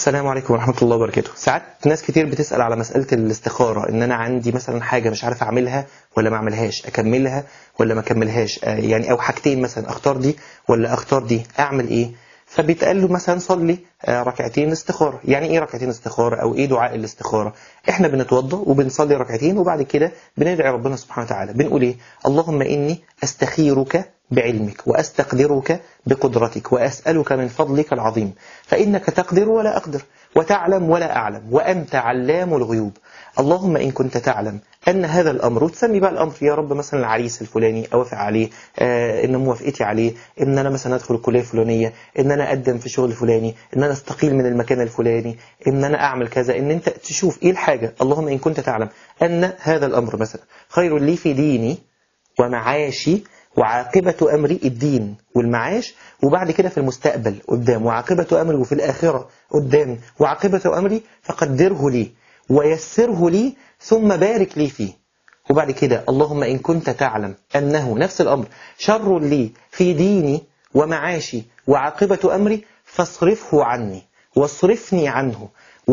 السلام عليكم ورحمة الله وبركاته ساعات ناس كتير بتسأل على مسألة الاستخارة ان انا عندي مثلا حاجة مش عارف اعملها ولا ما اعملهاش اكملها ولا ما اكملهاش آه، يعني او حاجتين مثلا اختار دي ولا اختار دي اعمل ايه فبيتقال له مثلا صلي آه، ركعتين استخارة يعني ايه ركعتين استخارة او ايه دعاء الاستخارة احنا بنتوضى وبنصلي ركعتين وبعد كده بندعي ربنا سبحانه وتعالى بنقول ايه اللهم اني استخيرك بعلمك واستقدرك بقدرتك واسالك من فضلك العظيم فانك تقدر ولا اقدر وتعلم ولا اعلم وانت علام الغيوب اللهم ان كنت تعلم ان هذا الامر وتسمي بقى الامر يا رب مثلا العريس الفلاني اوافق عليه آه ان موافقتي عليه ان انا مثلا ادخل الكليه الفلانيه ان انا اقدم في شغل فلاني ان انا استقيل من المكان الفلاني ان انا اعمل كذا ان انت تشوف ايه الحاجه اللهم ان كنت تعلم ان هذا الامر مثلا خير لي في ديني ومعاشي وعاقبة أمري الدين والمعاش وبعد كده في المستقبل قدام وعاقبة أمري وفي الآخرة قدام وعاقبة أمري فقدره لي ويسره لي ثم بارك لي فيه وبعد كده اللهم إن كنت تعلم أنه نفس الأمر شر لي في ديني ومعاشي وعاقبة أمري فاصرفه عني واصرفني عنه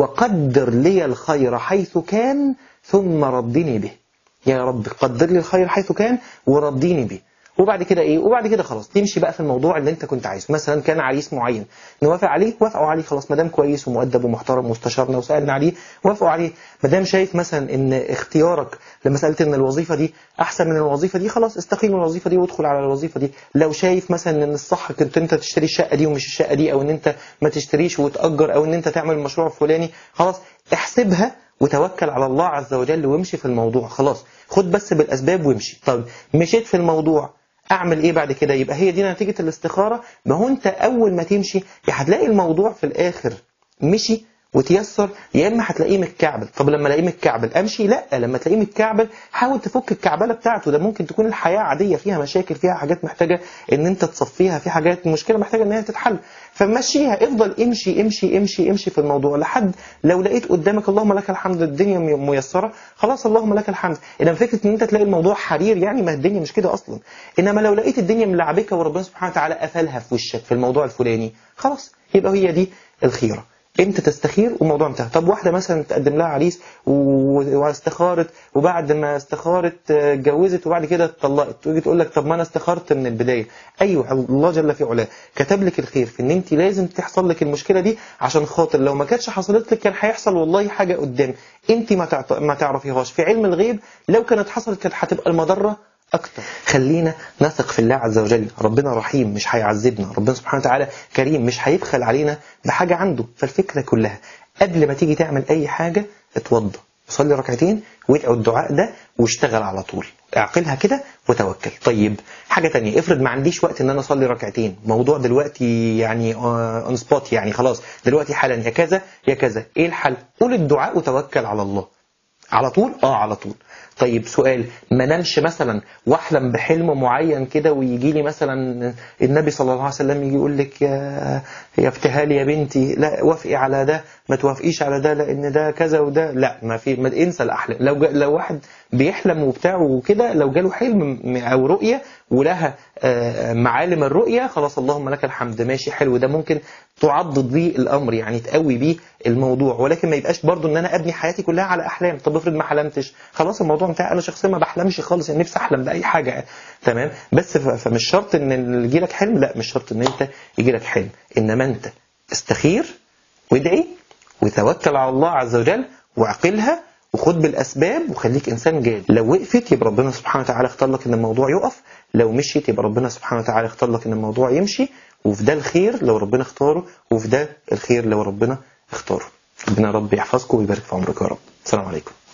وقدر لي الخير حيث كان ثم ردني به يا رب قدر لي الخير حيث كان ورديني به وبعد كده ايه وبعد كده خلاص تمشي بقى في الموضوع اللي انت كنت عايزه مثلا كان عريس معين نوافق عليه وافقوا عليه خلاص ما دام كويس ومؤدب ومحترم واستشارنا وسالنا عليه وافقوا عليه ما دام شايف مثلا ان اختيارك لمساله ان الوظيفه دي احسن من الوظيفه دي خلاص استقيل من الوظيفه دي وادخل على الوظيفه دي لو شايف مثلا ان الصح كنت انت تشتري الشقه دي ومش الشقه دي او ان انت ما تشتريش وتاجر او ان انت تعمل المشروع الفلاني خلاص احسبها وتوكل على الله عز وجل وامشي في الموضوع خلاص خد بس بالاسباب وامشي طب مشيت في الموضوع اعمل ايه بعد كده يبقى هي دي نتيجه الاستخاره ما هو انت اول ما تمشي يا هتلاقي الموضوع في الاخر مشي وتيسر يا اما هتلاقيه متكعبل طب لما الاقيه متكعبل امشي لا لما تلاقيه متكعبل حاول تفك الكعبله بتاعته ده ممكن تكون الحياه عاديه فيها مشاكل فيها حاجات محتاجه ان انت تصفيها في حاجات مشكله محتاجه ان هي تتحل فمشيها افضل امشي امشي امشي امشي في الموضوع لحد لو لقيت قدامك اللهم لك الحمد الدنيا ميسره خلاص اللهم لك الحمد انما فكره ان انت تلاقي الموضوع حرير يعني ما الدنيا مش كده اصلا انما لو لقيت الدنيا ملعبكه وربنا سبحانه وتعالى قفلها في وشك في الموضوع الفلاني خلاص يبقى هي دي الخيره انت تستخير والموضوع انتهى طب واحده مثلا تقدم لها عريس و- واستخارت وبعد ما استخارت آه، اتجوزت وبعد كده اتطلقت تيجي تقول لك طب ما انا استخرت من البدايه ايوه الله جل في علاه كتب لك الخير في ان انت لازم تحصل لك المشكله دي عشان خاطر لو ما كانتش حصلت لك كان هيحصل والله حاجه قدام انت ما تعط... ما تعرفيهاش في علم الغيب لو كانت حصلت كانت هتبقى المضره اكتر خلينا نثق في الله عز وجل ربنا رحيم مش هيعذبنا ربنا سبحانه وتعالى كريم مش هيبخل علينا بحاجه عنده فالفكره كلها قبل ما تيجي تعمل اي حاجه اتوضى وصلي ركعتين وادعوا الدعاء ده واشتغل على طول اعقلها كده وتوكل طيب حاجه تانية افرض ما عنديش وقت ان انا اصلي ركعتين موضوع دلوقتي يعني اون سبوت يعني خلاص دلوقتي حالا يا كذا يا كذا ايه الحل قول الدعاء وتوكل على الله على طول اه على طول طيب سؤال ما نامش مثلا واحلم بحلم معين كده ويجي لي مثلا النبي صلى الله عليه وسلم يجي يقول لك يا يا ابتهالي يا بنتي لا وافقي على ده ما توافقيش على ده لان ده كذا وده لا ما في ما انسى الاحلام لو جا لو واحد بيحلم وبتاع وكده لو جاله حلم م- او رؤيه ولها آه، معالم الرؤيه خلاص اللهم لك الحمد ماشي حلو ده ممكن تعضد بيه الامر يعني تقوي بيه الموضوع ولكن ما يبقاش برضو ان انا ابني حياتي كلها على احلام طب افرض ما حلمتش خلاص الموضوع انتهى انا شخصيا ما بحلمش خالص يعني نفسي احلم باي حاجه تمام بس ف- فمش شرط ان يجي لك حلم لا مش شرط ان انت يجي لك حلم انما انت استخير وادعي وتوكل على الله عز وجل واعقلها وخد بالاسباب وخليك انسان جاد لو وقفت يبقى ربنا سبحانه وتعالى اختار لك ان الموضوع يقف لو مشيت يبقى ربنا سبحانه وتعالى اختار لك ان الموضوع يمشي وفي ده الخير لو ربنا اختاره وفي ده الخير لو ربنا اختاره ربنا يا رب يحفظكم ويبارك في عمرك يا رب السلام عليكم